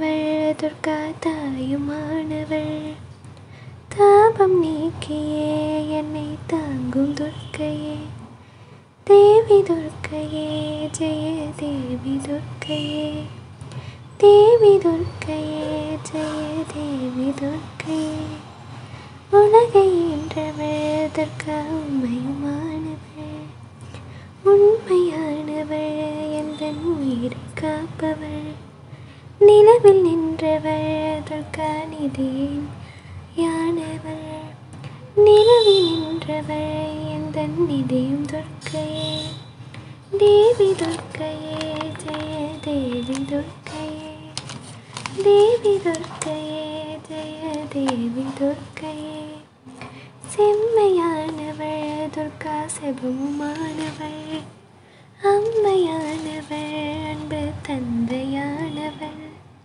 தாயுமானவள் துர்கா தாயுமானவள் தாபம் நீக்கியே என்னை தாங்கும் துர்க்கையே தேவி துர்க்கையே ஜெய தேவி துர்க்கையே தேவி துர்க்கையே ஜெய தேவி துர்க்கையே உலகை என்றவள் துர்கா உண்மையுமானவள் உண்மையானவள் எந்த உயிரை காப்பவள் நிலவில் நின்றவள் துர்கா நிதியின் யானவள் நிலவில் நின்றவள் எந்த நிதியும் துர்க்கையே தேவி துர்க்கையே ஜெய தேவி துர்க்கையே தேவி துர்க்கையே ஜெய தேவி துர்க்கையே செம்மையானவள் துர்கா செபமுமானவள் அம்மையானவள் அன்பு தந்தையானவள்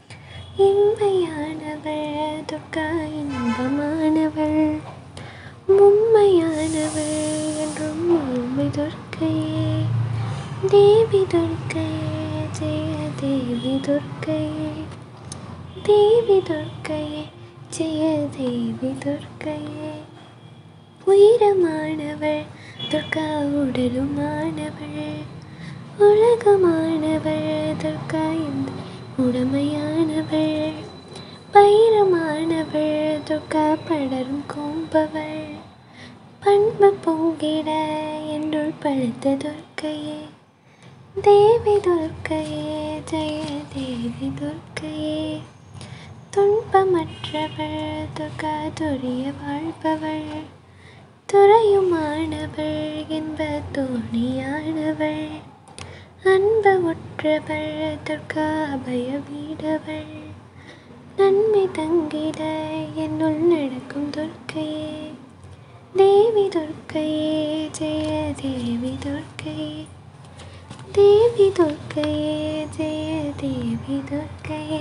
இன்மையானவள் துர்கா இன்பமானவள் மும்மையானவள் என்றும் முழுமை துர்க்கையே தேவி துர்க்கையே ஜெய தேவி துர்க்கையே தேவி துர்க்கையே ஜெய தேவி துர்க்கையே உயிரமானவள் துர்கா உடலுமானவள் உலகமானவள் துர்கா இந்த உடமையானவள் பயிரமானவள் துர்கா படரும் கோம்பவள் பண்பு பொங்கிட என்னுள் பழுத்த துர்க்கையே தேவி துர்க்கையே ஜெய தேவி துர்க்கையே துன்பமற்றவள் துர்கா துரிய வாழ்பவள் துறையுமானவள் என்ப தோணியானவள் அன்பு உற்றவள் துர்கா அபய வீடவள் நன்மை தங்கிட என்னுள் நடக்கும் துர்க்கையே தேவி துர்க்கையே ஜெய தேவி துர்க்கையே தேவி துர்க்கையே ஜெய தேவி துர்க்கையே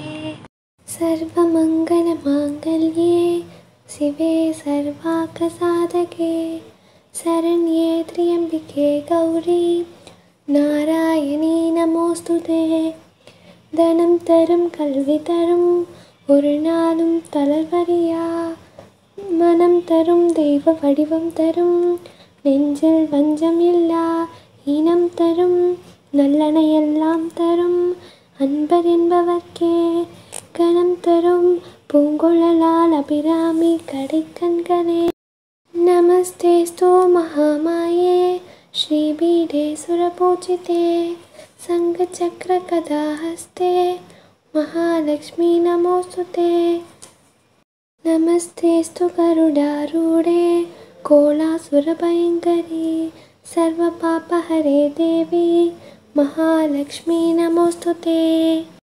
सर्वमङ्गलमाङ्गल्ये शिवे सर्वाकसाधके शरण्ये त्र्यम्बिके गौरी நாராயணி நமோஸ்துதே தனம் தரும் கல்வி தரும் ஒரு நாளும் தளர்வரியா மனம் தரும் தெய்வ வடிவம் தரும் நெஞ்சில் வஞ்சம் இல்லா இனம் தரும் நல்லனையெல்லாம் தரும் அன்பர் என்பவர்க்கே கணம் தரும் பூங்குழலால் அபிராமி கடைக்கண்களே नमस्तेस्तु महामाये श्रीपीठे सुरपूजिते सङ्गचक्रकदाहस्ते महालक्ष्मी नमोऽस्तु ते नमस्तेस्तु गरुडारूढे कोलासुरभयङ्करी सर्वपापहरे देवी महालक्ष्मी नमोऽस्तु ते